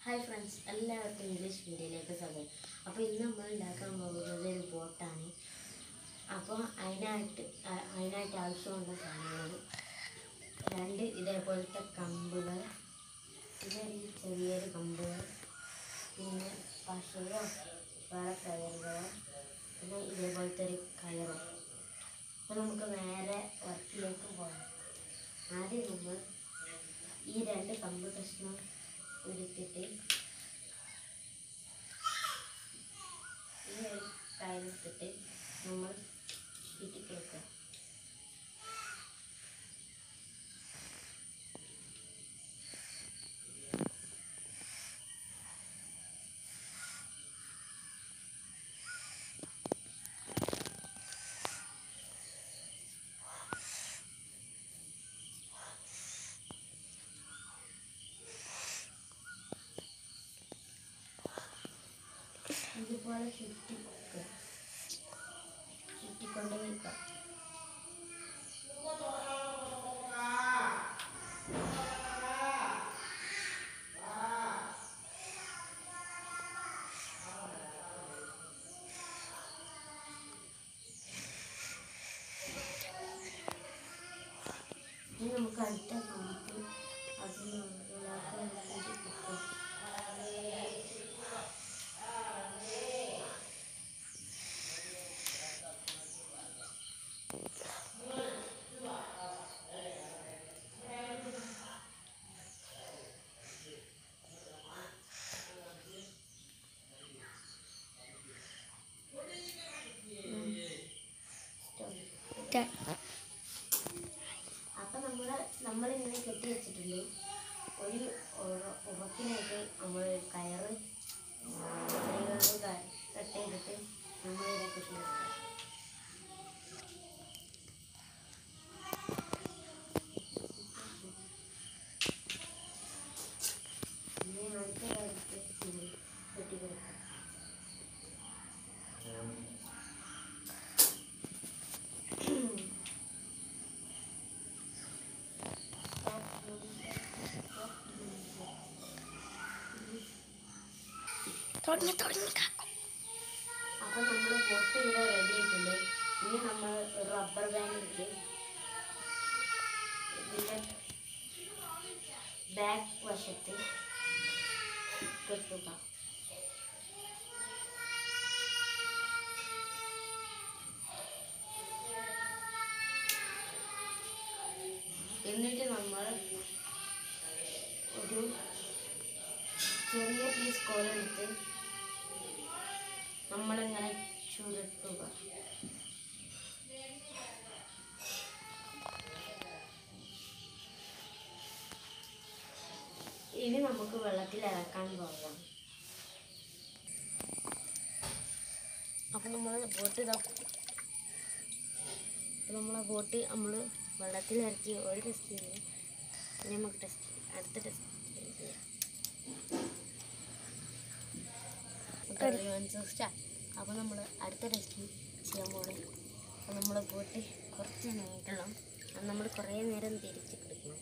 hi friends എല്ലാവർക്കും English മീഡിയയിലേക്ക് സ്വാഗതം അപ്പോൾ ഇന്ന് നമ്മൾ ഉണ്ടാക്കാൻ പോകുന്നത് ഒരു ബോട്ടാണ് അപ്പോൾ അതിനായിട്ട് അ- അതിനായിട്ട് ആവശ്യമുള്ള സാധനങ്ങൾ രണ്ട് ഇതേപോലത്തെ കമ്പുകൾ ഇതൊരു ചെറിയൊരു കമ്പുകൾ പിന്നെ പശയോ വേറെ കയറുകളോ പിന്നെ ഇതേപോലത്തെ ഒരു കയറും അപ്പോൾ നമുക്ക് നേരെ വർക്കിലേക്ക് പോകാം ആദ്യം നമ്മൾ ഈ രണ്ട് കമ്പ് കഷ്ണം എടുത്തിട്ട് ഈ ഒരു കയറെടുത്തിട്ട് നമ്മൾ ചുറ്റിക്കെടുക്കുക ഇതുപോലെ ചുറ്റി കൊടുക്കുക ചുറ്റിക്കൊണ്ട് നിൽക്കുക ഇനി നമുക്ക് അടുത്ത കമ്പ് അതിനുള്ളിലാക്കി കൊടുക്കുക അപ്പൊ നമ്മള് നമ്മളിങ്ങനെ കെട്ടി വെച്ചിട്ടുണ്ട് ഒരു ഉറ- ഉറപ്പിനായിട്ട് നമ്മൾ കയറ് കൈകൊണ്ട് ക- കട്ട് ചെയ്തിട്ട് നമ്മൾ ഇതിനെ കെട്ടി വെക്കുക ഇനി അടുത്ത കാര്യത്തിൽ നമ്മൾ കെട്ടി കൊടുക്കുക തുടങ്ങി തുടങ്ങി കാക്കും അപ്പം നമ്മൾ ബോട്ട് ഇവിടെ റെഡി ആയിട്ടുണ്ട് ഇനി നമ്മൾ ഒരു റബ്ബർ ബാൻഡ് എടുത്ത് ഇതിൻ്റെ ബാക്ക് വശത്ത് കെട്ടുക എന്നിട്ട് നമ്മൾ ഒരു ചെറിയ പീസ് കോലെടുത്ത് നമ്മളിങ്ങനെ ചുരുട്ടുക ഇനി നമുക്ക് വെള്ളത്തിൽ ഇറക്കാൻ പോകാം അപ്പം നമ്മൾ ബോട്ട് ഇതാ നമ്മളെ ബോട്ട് നമ്മൾ വെള്ളത്തിൽ ഇറക്കി ഒരു ടെസ്റ്റ് ചെയ്തു ഇനി നമുക്ക് ടെസ്റ്റ് അടുത്ത ടെസ്റ്റ് ചെയ്യാം അപ്പോൾ നമ്മൾ അടുത്ത ടെസ്റ്റ് ചെയ്യാൻ പോണേ അപ്പോൾ നമ്മൾ പോയിട്ട് കുറച്ച് നീട്ടണം അത് നമ്മൾ കുറേ നേരം തിരിച്ച് പിടിക്കണം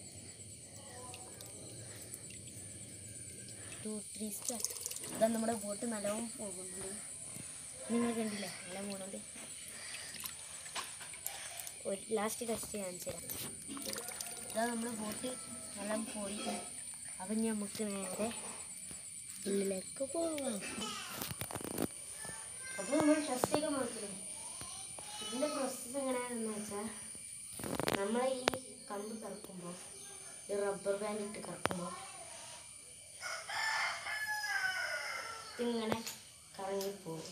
ടു ത്രീ സ്റ്റാർ ഇതാ നമ്മുടെ ബോട്ട് നല്ലോണം പോകുന്നുണ്ട് നിങ്ങൾ കണ്ടില്ലേ നല്ല പോണത് ഒരു ലാസ്റ്റ് ടെസ്റ്റ് കാണിച്ചു തരാം ഇതാ നമ്മുടെ ബോട്ട് നല്ല പോയി അപ്പം ഇനി നമുക്ക് നേരെ ഉള്ളിലേക്ക് പോവാം അപ്പോൾ നമ്മൾ ടെസ്റ്റൊക്കെ നോക്കില്ലേ ഇതിൻ്റെ പ്രോസസ്സ് എങ്ങനെയാണെന്ന് വെച്ചാൽ നമ്മൾ ഈ കമ്പ് കറക്കുമ്പോൾ ഈ റബ്ബർ ബാൻഡ് ഇട്ട് കറക്കുമ്പോൾ ഇതിങ്ങനെ കറങ്ങിപ്പോകും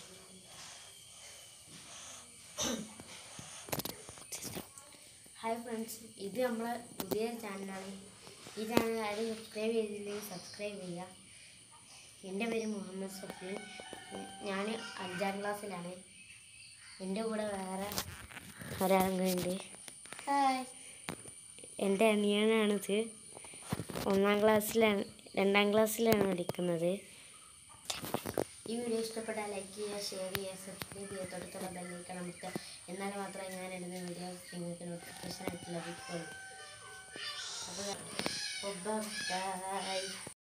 ഹായ് ഫ്രണ്ട്സ് ഇത് നമ്മളെ പുതിയ ചാനലാണ് ഈ ചാനൽ ആരും സബ്സ്ക്രൈബ് ചെയ്തില്ലെങ്കിൽ സബ്സ്ക്രൈബ് ചെയ്യുക എൻ്റെ പേര് മുഹമ്മദ് സഫീൻ ഞാൻ അഞ്ചാം ക്ലാസ്സിലാണ് എൻ്റെ കൂടെ വേറെ ഒരാളും കൂടെ ഉണ്ട് ഹായ് എൻ്റെ അനിയനാണിത് ഒന്നാം ക്ലാസ്സിലാണ് രണ്ടാം ക്ലാസ്സിലാണ് പഠിക്കുന്നത് ഈ വീഡിയോ ഇഷ്ടപ്പെട്ടാൽ ലൈക്ക് ചെയ്യുക ഷെയർ ചെയ്യുക സബ്സ്ക്രൈബ് ചെയ്യുക തൊട്ടടുത്തുള്ള ബെല്ലൈക്കൺ അമർത്തുക എന്നാൽ മാത്രമേ ഞാൻ ഇടുന്ന വീഡിയോസ് നിങ്ങൾക്ക് നോട്ടിഫിക്കേഷൻ ആയിട്ട് ലഭിക്കുള്ളൂ അപ്പോൾ ബൈ